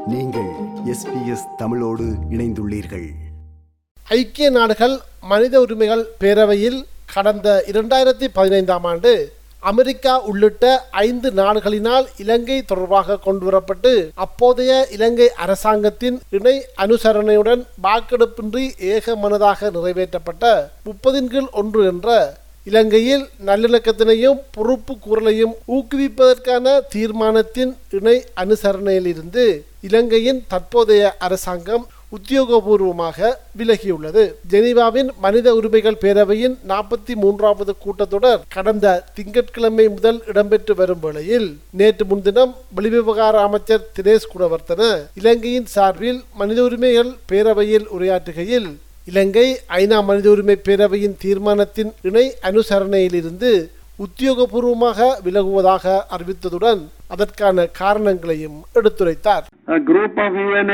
நீங்கள் எஸ்பிஎஸ் தமிழோடு இணைந்துள்ளீர்கள் ஐக்கிய நாடுகள் மனித உரிமைகள் பேரவையில் கடந்த இரண்டாயிரத்தி பதினைந்தாம் ஆண்டு அமெரிக்கா உள்ளிட்ட ஐந்து நாடுகளினால் இலங்கை தொடர்பாக கொண்டுவரப்பட்டு அப்போதைய இலங்கை அரசாங்கத்தின் இணை அனுசரணையுடன் வாக்கெடுப்பின்றி ஏகமனதாக நிறைவேற்றப்பட்ட முப்பதின் கீழ் ஒன்று என்ற இலங்கையில் நல்லிணக்கத்தினையும் பொறுப்பு கூறலையும் ஊக்குவிப்பதற்கான தீர்மானத்தின் இணை அனுசரணையிலிருந்து இலங்கையின் தற்போதைய அரசாங்கம் உத்தியோகபூர்வமாக விலகியுள்ளது ஜெனீவாவின் மனித உரிமைகள் பேரவையின் நாற்பத்தி மூன்றாவது கூட்டத்தொடர் கடந்த திங்கட்கிழமை முதல் இடம்பெற்று வரும் வேளையில் நேற்று முன்தினம் வெளிவிவகார அமைச்சர் தினேஷ் குணவர்த்தன இலங்கையின் சார்பில் மனித உரிமைகள் பேரவையில் உரையாற்றுகையில் இலங்கை ஐநா மனித உரிமை பேரவையின் தீர்மானத்தின் இணை அனுசரணையிலிருந்து உத்தியோகபூர்வமாக விலகுவதாக அறிவித்ததுடன் அதற்கான காரணங்களையும் எடுத்துரைத்தார் A group of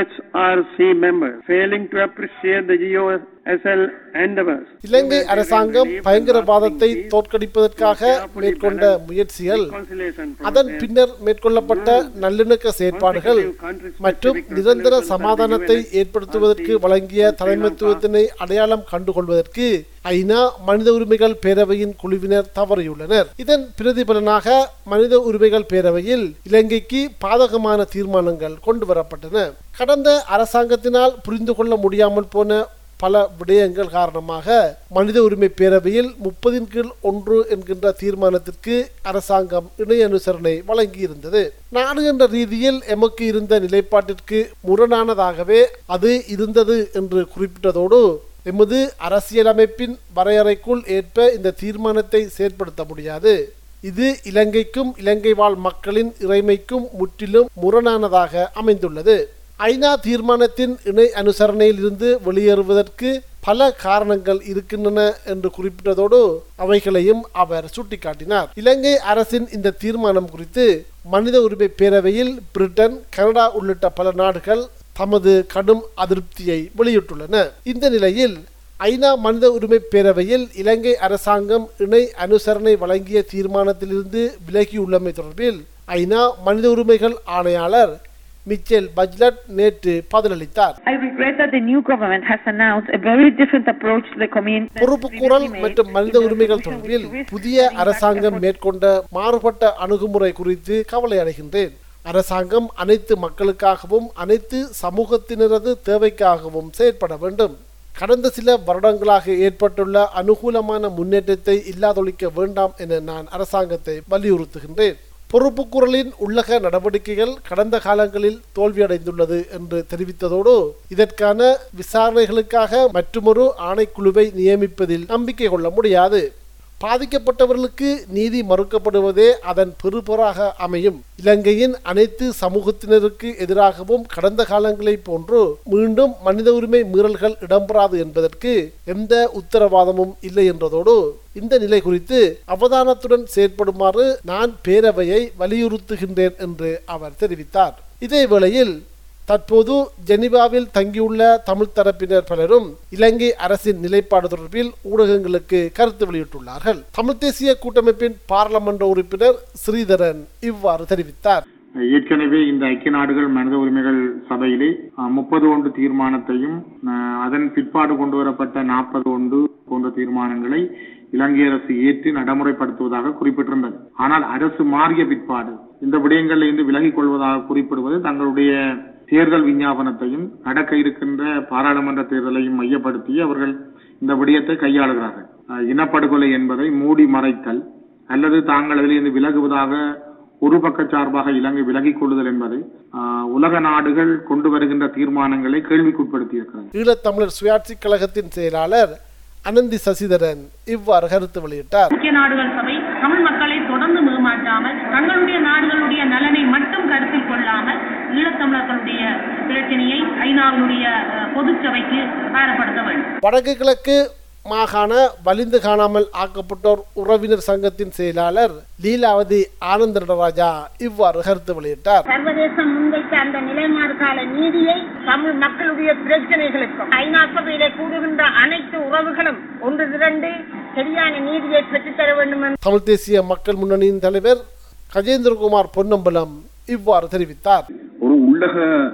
UNHRC members failing to appreciate the GOSL endeavors. இலங்கை அரசாங்கம் பயங்கரவாதத்தை தோற்கடிப்பதற்காக மேற்கொண்ட முயற்சிகள் அதன் பின்னர் மேற்கொள்ளப்பட்ட நல்லிணக்க செயற்பாடுகள் மற்றும் நிரந்தர சமாதானத்தை ஏற்படுத்துவதற்கு வழங்கிய தலைமைத்துவத்தினை அடையாளம் கண்டுகொள்வதற்கு ஐநா மனித உரிமைகள் பேரவையின் குழுவினர் தவறியுள்ளனர் இதன் பிரதிபலனாக மனித உரிமைகள் பேரவையில் இலங்கைக்கு பாதகமான தீர்மானங்கள் கொண்டு வரப்பட்டன கடந்த அரசாங்கத்தினால் புரிந்து கொள்ள முடியாமல் போன பல விடயங்கள் காரணமாக மனித உரிமை பேரவையில் முப்பதின் கீழ் ஒன்று என்கின்ற தீர்மானத்திற்கு அரசாங்கம் இணை அனுசரணை வழங்கியிருந்தது நாடு என்ற ரீதியில் எமக்கு இருந்த நிலைப்பாட்டிற்கு முரணானதாகவே அது இருந்தது என்று குறிப்பிட்டதோடு எமது அரசியலமைப்பின் வரையறைக்குள் ஏற்ப இந்த தீர்மானத்தை செயற்படுத்த முடியாது இது இலங்கைக்கும் இலங்கை வாழ் மக்களின் இறைமைக்கும் முற்றிலும் முரணானதாக அமைந்துள்ளது ஐநா தீர்மானத்தின் இணை அனுசரணையில் இருந்து வெளியேறுவதற்கு பல காரணங்கள் இருக்கின்றன என்று குறிப்பிட்டதோடு அவைகளையும் அவர் சுட்டிக்காட்டினார் இலங்கை அரசின் இந்த தீர்மானம் குறித்து மனித உரிமை பேரவையில் பிரிட்டன் கனடா உள்ளிட்ட பல நாடுகள் தமது கடும் அதிருப்தியை வெளியிட்டுள்ளன இந்த நிலையில் ஐநா மனித உரிமை பேரவையில் இலங்கை அரசாங்கம் இணை அனுசரணை வழங்கிய தீர்மானத்திலிருந்து விலகியுள்ளமை தொடர்பில் ஐநா மனித உரிமைகள் ஆணையாளர் மிச்சேல் பஜ்லட் நேற்று பதிலளித்தார் I regret that the new government has announced a very different approach to the community. பொறுப்புக்கூறல் மற்றும் மனித உரிமைகள் தொடர்பில் புதிய அரசாங்கம் மேற்கொண்ட மாறுபட்ட அணுகுமுறை குறித்து கவலை அடைகின்றேன் அரசாங்கம் அனைத்து மக்களுக்காகவும் அனைத்து சமூகத்தினரது தேவைக்காகவும் செயற்பட வேண்டும் கடந்த சில வருடங்களாக ஏற்பட்டுள்ள அனுகூலமான முன்னேற்றத்தை இல்லாதொழிக்க வேண்டாம் என நான் அரசாங்கத்தை வலியுறுத்துகின்றேன் பொறுப்புக்குரலின் உள்ளக நடவடிக்கைகள் கடந்த காலங்களில் தோல்வியடைந்துள்ளது என்று தெரிவித்ததோடு இதற்கான விசாரணைகளுக்காக மற்றுமொரு ஆணைக்குழுவை நியமிப்பதில் நம்பிக்கை கொள்ள முடியாது பாதிக்கப்பட்டவர்களுக்கு நீதி மறுக்கப்படுவதே அதன் பெறுபொறாக அமையும் இலங்கையின் அனைத்து சமூகத்தினருக்கு எதிராகவும் கடந்த காலங்களைப் போன்று மீண்டும் மனித உரிமை மீறல்கள் இடம்பெறாது என்பதற்கு எந்த உத்தரவாதமும் இல்லை என்றதோடு இந்த நிலை குறித்து அவதானத்துடன் செயற்படுமாறு நான் பேரவையை வலியுறுத்துகின்றேன் என்று அவர் தெரிவித்தார் இதேவேளையில் தற்போது ஜெனீவாவில் தங்கியுள்ள தமிழ் தரப்பினர் பலரும் இலங்கை அரசின் நிலைப்பாடு தொடர்பில் ஊடகங்களுக்கு கருத்து வெளியிட்டுள்ளார்கள் தமிழ் தேசிய கூட்டமைப்பின் பாராளுமன்ற உறுப்பினர் ஸ்ரீதரன் இவ்வாறு தெரிவித்தார் ஏற்கனவே இந்த ஐக்கிய நாடுகள் மனித உரிமைகள் சபையிலே முப்பது ஒன்று தீர்மானத்தையும் அஹ், அதன் பிற்பாடு கொண்டு வரப்பட்ட நாற்பது ஒன்று போன்ற தீர்மானங்களை இலங்கை அரசு ஏற்று நடைமுறைப்படுத்துவதாக குறிப்பிட்டிருந்தது ஆனால் அரசு மாறிய பிற்பாடு இந்த விடயங்களில் இருந்து விலகிக் கொள்வதாக குறிப்பிடுவது தங்களுடைய தேர்தல் விஞ்ஞாபனத்தையும் நடக்க இருக்கின்ற பாராளுமன்ற தேர்தலையும் மையப்படுத்தி அவர்கள் இந்த விடயத்தை கையாளுகிறார்கள் அஹ், இனப்படுகொலை என்பதை மூடி மறைத்தல் அல்லது தாங்கள் அதிலிருந்து விலகுவதாக ஒரு பக்க சார்பாக இலங்கை விலகிக் கொள்ளுதல் என்பதை ஆஹ், உலக நாடுகள் கொண்டு வருகின்ற தீர்மானங்களை கேள்விக்குட்படுத்தியிருக்கிறது ஈழத்தமிழர் சுயாட்சி கழகத்தின் செயலாளர் அனந்தி சசிதரன் இவ்வாறு கருத்து வெளியிட்டார் ஐக்கிய நாடுகள் சபை தமிழ் மக்களை தொடர்ந்து மேமாற்றாமல் தங்களுடைய நாடுகளுடைய நலனை மட்டும் கருத்தில் கொள்ளாமல் ஈழத்தமிழர்களுடைய பிரச்சனையை ஐநாவினுடைய அஹ், பொதுச்சபைக்கு பாரப்படுத்த வேண்டும் வடக்கு கிழக்கு மாகாண வலிந்து காணாமல் ஆக்கப்பட்டோர் உறவினர் சங்கத்தின் செயலாளர் லீலாவதி ஆனந்த நடராஜா இவ்வாறு கருத்து வெளியிட்டார் சர்வதேசம் முன்வைத்த அந்த நிலைமாறு கால நீதியை தமிழ் மக்களுடைய பிரச்சனைகளுக்கும் ஐநா சபையிலே கூடுகின்ற அனைத்து உறவுகளும் ஒன்று திரண்டு சரியான நீதியை பெற்றுத்தர வேண்டும் என்று தமிழ் தேசிய மக்கள் முன்னணியின் தலைவர் கஜேந்திரகுமார் பொன்னம்பலம் இவ்வாறு தெரிவித்தார் ஒரு உள்ளக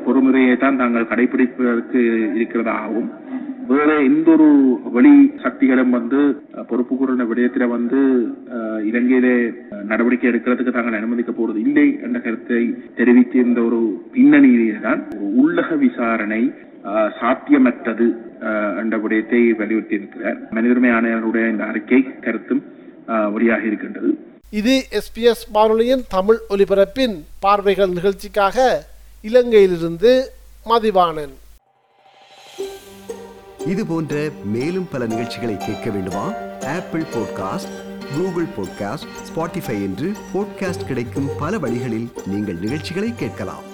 பொறுமுறையை தான் தாங்கள் கடைபிடிப்பதற்கு இருக்கிறதாகவும் வேற எந்த ஒரு வெளி சக்திகளும் வந்து அஹ், பொறுப்பு கூறின விடயத்தில வந்து அஹ், இலங்கையிலே அஹ், நடவடிக்கை எடுக்கிறதுக்கு தாங்கள் அனுமதிக்க போறது இல்லை என்ற கருத்தை தெரிவித்திருந்த ஒரு பின்னணியிலே தான் ஒரு உள்ளக விசாரணை அஹ், சாத்தியமற்றது அஹ், என்ற விடயத்தை வலியுறுத்தி இருக்கிறார் மனித உரிமை ஆணையருடைய இந்த அறிக்கை கருத்தும் அஹ், வெளியாகி இருக்கின்றது இது எஸ்பிஎஸ் வானொலியின் தமிழ் ஒலிபரப்பின் பார்வைகள் நிகழ்ச்சிக்காக இலங்கையிலிருந்து மதிவாணன் இது போன்ற மேலும் பல நிகழ்ச்சிகளை கேட்க வேண்டுமா Apple podcast Google podcast Spotify என்று பாட்காஸ்ட் கிடைக்கும் பல வழிகளில் நீங்கள் நிகழ்ச்சிகளை கேட்கலாம்